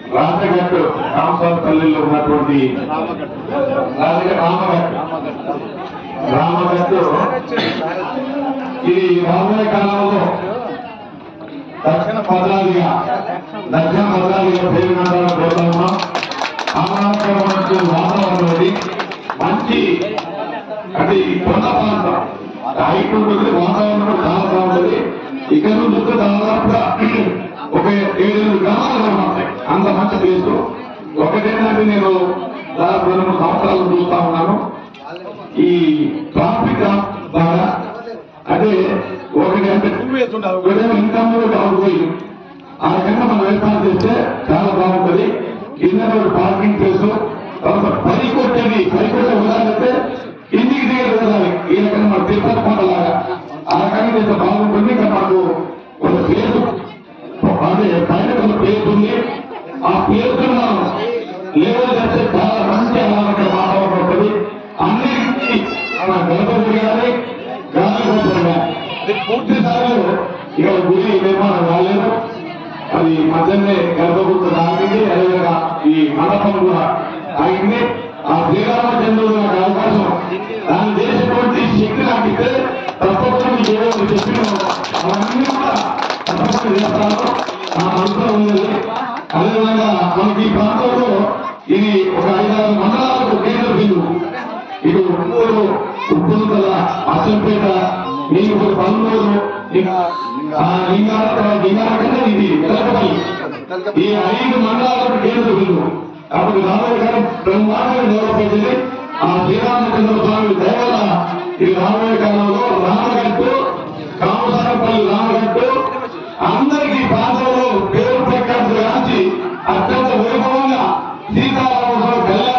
రాజగట్టు రామసారపల్లిలో ఉన్నటువంటి రాజగట్టు రామగట్టు రామగట్టు ఇది రాబోయే కాలంలో దక్షిణ భద్రాదిగా దక్షిణ భద్రాదిగా పేరునందాలను కోరుతా ఉన్నాం ఆహ్లాదకరమైన వాతావరణం ఇది మంచి అంటే ఈ కొండ ప్రాంతం హైట్ ఉంటుంది వాతావరణం కూడా చాలా బాగుంటుంది ఇక్కడ నుంచి చూస్తే దాదాపుగా ఒక ఏడెనిమిది గ్రామాలు కనబడతాయి అంత మంచి ప్లేస్ ఒకటేంటంటే నేను దాదాపు రెండు మూడు సంవత్సరాలు చూస్తా ఉన్నాను ఈ ట్రాఫిక్ బాగా అదే ఒకటి అంటే ఉదయం ఇన్కమ్ పోయి ఆ రకంగా మనం ఏర్పాటు చేస్తే చాలా బాగుంటుంది కింద ఒక పార్కింగ్ ప్లేస్ తర్వాత పని కొట్టేది పని కొట్టే ఉదాహరణతే కిందికి దిగేది వెళ్ళాలి ఈ రకంగా మన తిరుపతి కొండలాగా ఆ రకంగా చేస్తే బాగుంటుంది ఇంకా మాకు ఒక ప్లేస్ అదే పైన ఒక ప్లేస్ ఉంది ఆ ప్లేస్ మనం లెవెల్ చేస్తే చాలా మంచి ఆహ్లాదకర వాతావరణం ఉంటుంది అన్నింటినీ మన గణపతి తిరగాలి గాలి కూడా అది పూర్తి స్థాయిలో ఇక్కడ గుడి నిర్మాణం కాలేదు అది మధ్యనే గర్భగుడి ఆగింది అదేవిధంగా ఈ మండపం కూడా ఆగింది ఆ శ్రీరామచంద్రుడు నాకు అవకాశం దాన్ని చేసేటువంటి శక్తి నాకు ఇస్తే తప్పకుండా మీకు ఏదో ఒకటి చెప్పిన అవన్నీ కూడా తప్పకుండా చేస్తాను నా మనసులో ఉంది అదేవిధంగా మనకి ఈ ప్రాంతంలో ఇది ఒక ఐదారు మండలాలకు కేంద్ర బిందువు ఇటు ఉప్పూరు ఉప్పుల అచ్చంపేట మీకు పల్లూరు ఇంకా లింగాల ఇది తెలపల్లి ఈ ఐదు మండలాలకు కేంద్ర బిందువు అప్పుడు రామయ్య గారు బ్రహ్మాండంగా డెవలప్ అయింది ఆ శ్రీరామచంద్ర స్వామి దేవత ఈ రామయ్య కాలంలో రామగట్టు కామసారపల్లి రామగట్టు అందరికీ ప్రాంతంలో పేరు ప్రఖ్యాతులు కాల్చి అత్యంత వైభవంగా సీతారామ కళ్యాణ